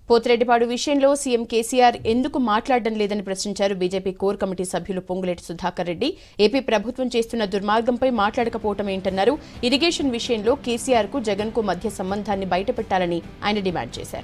పోతిరెడ్డిపాడు విషయంలో సీఎం కేసీఆర్ ఎందుకు మాట్లాడడం లేదని ప్రశ్నించారు బీజేపీ కోర్ కమిటీ సభ్యులు పొంగులేటి సుధాకర్ రెడ్డి ఏపీ ప్రభుత్వం చేస్తున్న దుర్మార్గంపై మాట్లాడకపోవటం ఏంటన్నారు ఇరిగేషన్ విషయంలో కేసీఆర్ కు జగన్ కు మధ్య సంబంధాన్ని బయటపెట్టాలని ఆయన డిమాండ్ చేశారు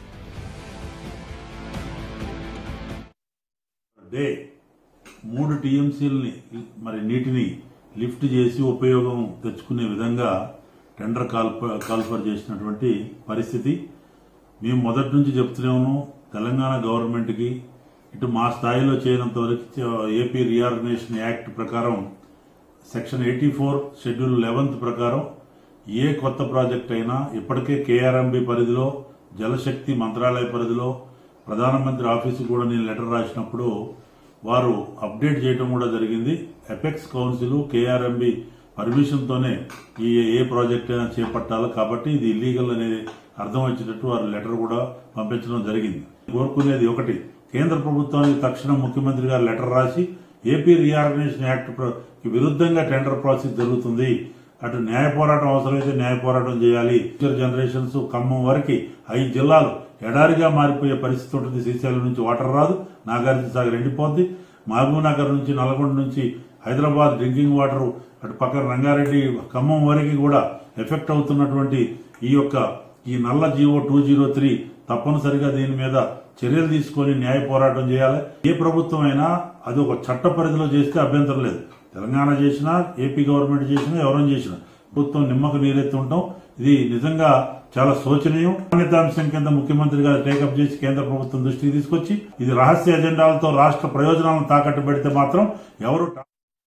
డే మూడు టీఎంసీలని మరి నీటిని లిఫ్ట్ చేసి ఉపయోగం తెచ్చుకునే విధంగా టెండర్ కాల్ప కాల్ఫర్ చేసినటువంటి పరిస్థితి మేము మొదటి నుంచి చెప్తూనే ఉన్నాం తెలంగాణ గవర్నమెంట్కి ఇటు మా స్థాయిలో చేయనంత వరకు చ- ఏపీ రీఆర్గనైజేషన్ యాక్ట్ ప్రకారం section eighty four schedule eleventh ప్రకారం ఏ కొత్త ప్రాజెక్ట్ అయినా ఇప్పటికే కేఆర్ఎంబి పరిధిలో జలశక్తి మంత్రాలయ పరిధిలో ప్రధానమంత్రి ఆఫీసు కూడా నేను లెటర్ రాసినప్పుడు వారు అప్డేట్ చేయడం కూడా జరిగింది ఎపెక్స్ కౌన్సిల్ కేఆర్ఎంబి పర్మిషన్తోనే ఈ ఏ ప్రాజెక్ట్ అయినా చేపట్టాలి కాబట్టి ఇది ఇల్లీగల్ అనేది అర్థం వచ్చేటట్టు వారు లెటర్ కూడా పంపించడం జరిగింది కోరుకునేది ఒకటి కేంద్ర ప్రభుత్వానికి తక్షణం ముఖ్యమంత్రి గారు లెటర్ రాసి ఏపీ రీఆర్గనైజేషన్ యాక్ట్ ప్ర- కి విరుద్ధంగా టెండర్ ప్రాసెస్ జరుగుతుంది అటు న్యాయ పోరాటం అవసరమైతే న్యాయ పోరాటం చేయాలి ఫ్యూచర్ జనరేషన్స్ ఖమ్మం వరకు ఐదు జిల్లాలు ఎడారిగా మారిపోయే పరిస్థితి ఉంటుంది శ్రీశైలం నుంచి వాటర్ రాదు నాగార్జున సాగర్ ఎండిపోద్ది మహబూబ్ నగర్ నుంచి నల్గొండ నుంచి హైదరాబాద్ డ్రింకింగ్ వాటర్ అటు పక్కన రంగారెడ్డి ఖమ్మం వరకు కూడా ఎఫెక్ట్ అవుతున్నటువంటి ఈ యొక్క ఈ నల్ల జీవో టూ జీరో త్రీ తప్పనిసరిగా దీని మీద చర్యలు తీసుకొని న్యాయ పోరాటం చేయాలి ఏ ప్రభుత్వం అయినా అది ఒక చట్ట పరిధిలో చేస్తే అభ్యంతరం లేదు తెలంగాణ చేసినా ఏపీ గవర్నమెంట్ చేసినా ఎవరైనా చేసినా ప్రభుత్వం నిమ్మకు నీరెత్తుంటాం ఇది నిజంగా చాలా శోచనీయం అంశం కింద ముఖ్యమంత్రి గారు టేకప్ చేసి కేంద్ర ప్రభుత్వం దృష్టికి తీసుకొచ్చి ఇది రహస్య ఎజెండాలతో రాష్ట్ర ప్రయోజనాలను తాకట్టు పెడితే మాత్రం ఎవరు